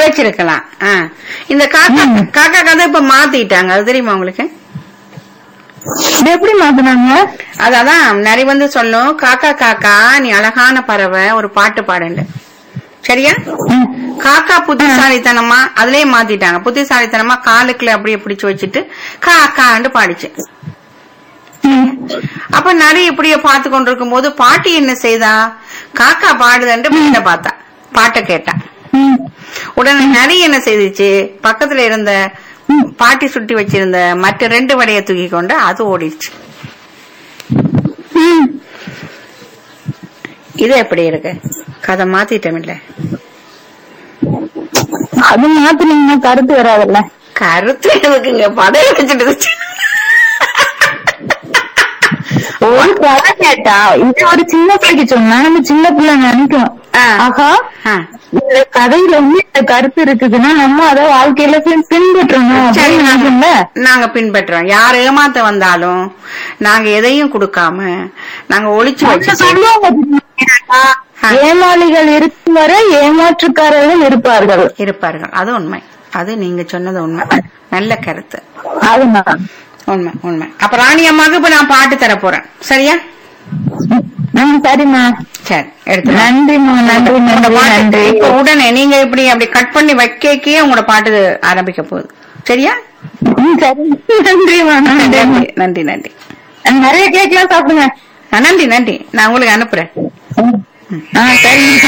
வச்சிருக்கலாம் ஆ. இந்த காக்கா காக்கா கதை இப்ப மாத்திட்டாங்க அது தெரியுமா உங்களுக்கு இது எப்படி மாத்தினாங்க அதான் நிறைய வந்து சொல்லும் காக்கா காக்கா நீ அழகான பறவை ஒரு பாட்டு பாடுண்டு சரியா ம். காக்கா புத்திசாலித்தனமா அதுலயே மாத்திட்டாங்க புத்திசாலித்தனமா காலுக்குள்ள அப்படியே பிடிச்சு வச்சுட்டு காக்காண்டு பாடிச்சு ம். அப்ப நிறைய இப்படியே பார்த்து கொண்டிருக்கும் போது பாட்டி என்ன செய்தா காக்கா பாடுதண்டு வீட்டை பார்த்தா பாட்டை கேட்டா ம். உடனே நரி என்ன செய்துச்சு பக்கத்துல இருந்த பாட்டி சுட்டி வச்சிருந்த மற்ற ரெண்டு வடைய தூக்கி கொண்டு அது ஓடிடுச்சு ம். இது எப்படி இருக்கு கதை மாத்திட்டோம் இல்ல அது மாத்தினீங்கன்னா கருத்து வராதுல்ல கருத்து எதுக்குங்க படைய வச்சுட்டு ஒரு கதை கேட்டா இது ஒரு சின்ன பிள்ளைக்கு சொன்னா நம்ம சின்ன பிள்ளை நினைக்கும் ஆ. ஆகா ஆ. இந்த கதையில வந்து இந்த கருத்து இருக்குதுன்னா நம்ம அதை வாழ்க்கையில பின்- பின்பற்றணும் சரி அப்படின்னு நாங்க- நினைக்கும்ல நாங்க பின்பற்றோம் யார் ஏமாத்த வந்தாலும் நாங்க எதையும் கொடுக்காம நாங்க ஒளிச்சு அவங்க வச்சு சொல்லுவாங்க தெரியுமா? ஆ. ஏமாளிகள் இருக்கும் வரை ஏமாற்றுக்காரர்கள் இருப்பார்கள் இருப்பார்கள் அது உண்மை அது நீங்க சொன்னது உண்மை நல்ல கருத்து அதுதான் உண்மை உண்மை அப்ப ராணி அம்மாவுக்கு இப்ப நான் பாட்டு தர போறேன் சரியா ம், சரிம்மா சரி எடுத்து நன்றிம்மா நன்றி நன்றி நன்றி இப்ப உடனே நீங்க இப்படி அப்படி கட் பண்ணி வைக்கே உங்களோட பாட்டு ஆரம்பிக்க போகுது சரியா ம், சரி நன்றிம்மா நன்றி நன்றி நன்றி நன்றி நிறைய கேக்லாம் சாப்பிடுங்க ஆ, நன்றி நன்றி நான் உங்களுக்கு அனுப்புறேன் ஆ சரிங்க